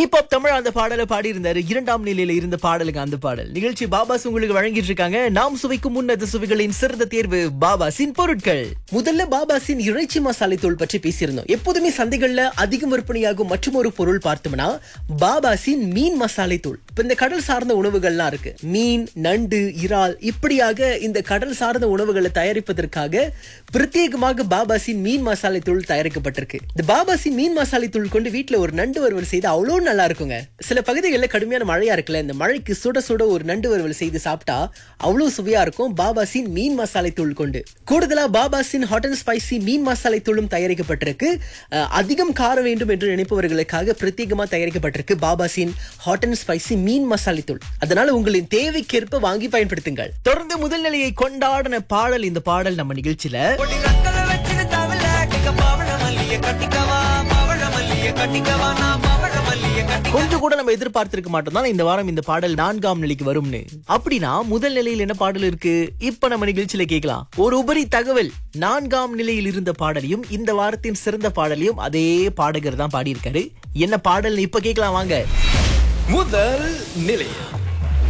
hip hop Tamil அந்த பாடலை பாடி இருந்தாரு இரண்டாம் நிலையில இருந்த பாடலுங்க அந்த பாடல் நிகழ்ச்சி பாபாஸ் உங்களுக்கு வழங்கிட்டு இருக்காங்க நாம் சுவைக்கும் முன்னது சுவைகளின் சிறந்த தேர்வு பாபாசின் பொருட்கள் முதல்ல பாபாசின் இறைச்சி மசாலை தூள் பற்றி பேசியிருந்தோம் எப்போதுமே சந்தைகள்ல அதிகம் விற்பனையாகும் மற்றும் ஒரு பொருள் பார்த்தோம்னா பாபாசின் மீன் மசாலை தூள் இப்ப இந்த கடல் சார்ந்த உணவுகள்லாம் இருக்கு மீன் நண்டு இறால் இப்படியாக இந்த கடல் சார்ந்த உணவுகளை தயாரிப்பதற்காக பிரத்யேகமாக பாபாசின் மீன் மசாலை தூள் தயாரிக்கப்பட்டிருக்கு இந்த பாபாசின் மீன் மசாலை தூள் கொண்டு வீட்ல ஒரு நண்டு வறுவல் செய்து அவ்வளோ நல்லா இருக்குங்க சில பகுதிகளில் கடுமையான மழையா இருக்குல்ல இந்த மழைக்கு சுட சுட ஒரு நண்டு வறுவல் செய்து சாப்பிட்டா அவ்வளோ சுவையா இருக்கும் பாபாசின் மீன் மசாலை தூள் கொண்டு கூடுதலா பாபாசின் ஹாட் அண்ட் ஸ்பைசி மீன் மசாலை தூளும் தயாரிக்கப்பட்டிருக்கு அஹ், அதிகம் காரம் வேண்டும் என்று நினைப்பவர்களுக்காக பிரத்யேகமா தயாரிக்கப்பட்டிருக்கு பாபாசின் ஹாட் அண்ட் ஸ்பைசி மீன் மசாலை தூள் அதனால உங்களின் தேவைக்கேற்ப வாங்கி பயன்படுத்துங்கள் தொடர்ந்து முதல் நிலையை கொண்டாடின பாடல் இந்த பாடல் நம்ம நிகழ்ச்சியில பொடி நக்கல வச்சுட்டு தவில கிக்க பவழ மல்லிய கட்டிக்கவா பவழ மல்லிய கட்டிக்கவா நான் பவழ மல்லிய கட்டி கொஞ்சம் கூட நம்ம எதிர்பார்த்திருக்க மாட்டோம் தான் இந்த வாரம் இந்த பாடல் நான்காம் நிலைக்கு வரும்னு அப்படின்னா முதல் நிலையில் என்ன பாடல் இருக்கு இப்ப நம்ம நிகழ்ச்சியில கேட்கலாம் ஒரு உபரி தகவல் நான்காம் நிலையில் இருந்த பாடலையும் இந்த வாரத்தின் சிறந்த பாடலையும் அதே பாடகர் தான் பாடியிருக்காரு என்ன பாடல்னு இப்ப கேட்கலாம் வாங்க முதல் நிலையம்